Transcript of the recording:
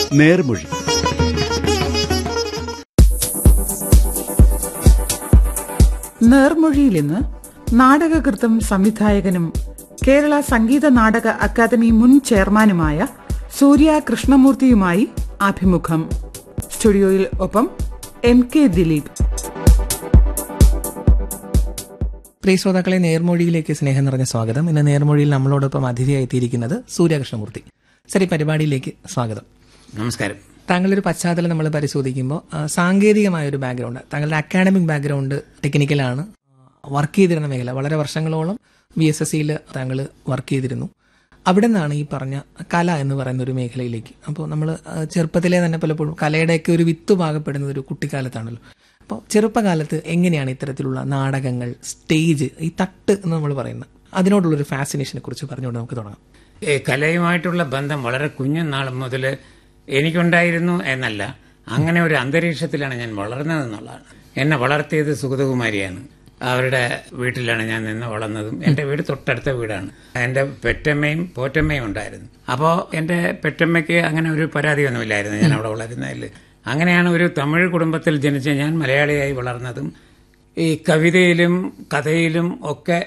നേർമൊഴി നേർമൊഴിയിൽ ഇന്ന് നാടകകൃത്തും സംവിധായകനും കേരള സംഗീത നാടക അക്കാദമി മുൻ ചെയർമാനുമായ സൂര്യ കൃഷ്ണമൂർത്തിയുമായി അഭിമുഖം സ്റ്റുഡിയോയിൽ ഒപ്പം എം കെ ദിലീപ് പ്രിയ ശ്രോതാക്കളെ നേർമൊഴിയിലേക്ക് സ്നേഹം നിറഞ്ഞ സ്വാഗതം ഇന്ന് നേർമൊഴിയിൽ നമ്മളോടൊപ്പം അതിഥിയായി എത്തിയിരിക്കുന്നത് സൂര്യകൃഷ്ണമൂർത്തി സർ ഈ പരിപാടിയിലേക്ക് സ്വാഗതം നമസ്കാരം താങ്കളുടെ ഒരു പശ്ചാത്തലം നമ്മൾ പരിശോധിക്കുമ്പോൾ ആ, സാങ്കേതികമായ ഒരു ബാക്ക്ഗ്രൗണ്ട് താങ്കളുടെ അക്കാഡമിക് ബാക്ക്ഗ്രൗണ്ട് ടെക്നിക്കലാണ് വർക്ക് ചെയ്തിരുന്ന മേഖല വളരെ വർഷങ്ങളോളം വി എസ് എസ് സിയിൽ താങ്കൾ വർക്ക് ചെയ്തിരുന്നു അവിടെ നിന്നാണ് ഈ പറഞ്ഞ കല എന്ന് പറയുന്ന ഒരു മേഖലയിലേക്ക് അപ്പോൾ നമ്മൾ ചെറുപ്പത്തിലെ തന്നെ പലപ്പോഴും കലയുടെയൊക്കെ ഒരു വിത്ത് പാകപ്പെടുന്നത് ഒരു കുട്ടിക്കാലത്താണല്ലോ അപ്പോൾ ചെറുപ്പകാലത്ത് എങ്ങനെയാണ് ഇത്തരത്തിലുള്ള നാടകങ്ങൾ സ്റ്റേജ് ഈ തട്ട് എന്ന് നമ്മൾ പറയുന്നത് അതിനോടുള്ളൊരു ഫാസിനേഷനെ കുറിച്ച് പറഞ്ഞുകൊണ്ട് നമുക്ക് തുടങ്ങാം ഈ കലയുമായിട്ടുള്ള ബന്ധം വളരെ കുഞ്ഞുനാൾ മുതൽ എനിക്കുണ്ടായിരുന്നു എന്നല്ല അങ്ങനെ ഒരു അന്തരീക്ഷത്തിലാണ് ഞാൻ വളർന്നതെന്നുള്ളതാണ് എന്നെ വളർത്തിയത് സുഗതകുമാരിയാണ് അവരുടെ വീട്ടിലാണ് ഞാൻ നിന്ന് വളർന്നതും എൻ്റെ വീട് തൊട്ടടുത്ത വീടാണ് എൻ്റെ പെറ്റമ്മയും പോറ്റമ്മയും ഉണ്ടായിരുന്നു അപ്പോൾ എൻ്റെ പെറ്റമ്മയ്ക്ക് അങ്ങനെ ഒരു പരാതിയൊന്നുമില്ലായിരുന്നു ഞാൻ അവിടെ വളരുന്നതിൽ അങ്ങനെയാണ് ഒരു തമിഴ് കുടുംബത്തിൽ ജനിച്ച ഞാൻ മലയാളിയായി വളർന്നതും ഈ കവിതയിലും കഥയിലും ഒക്കെ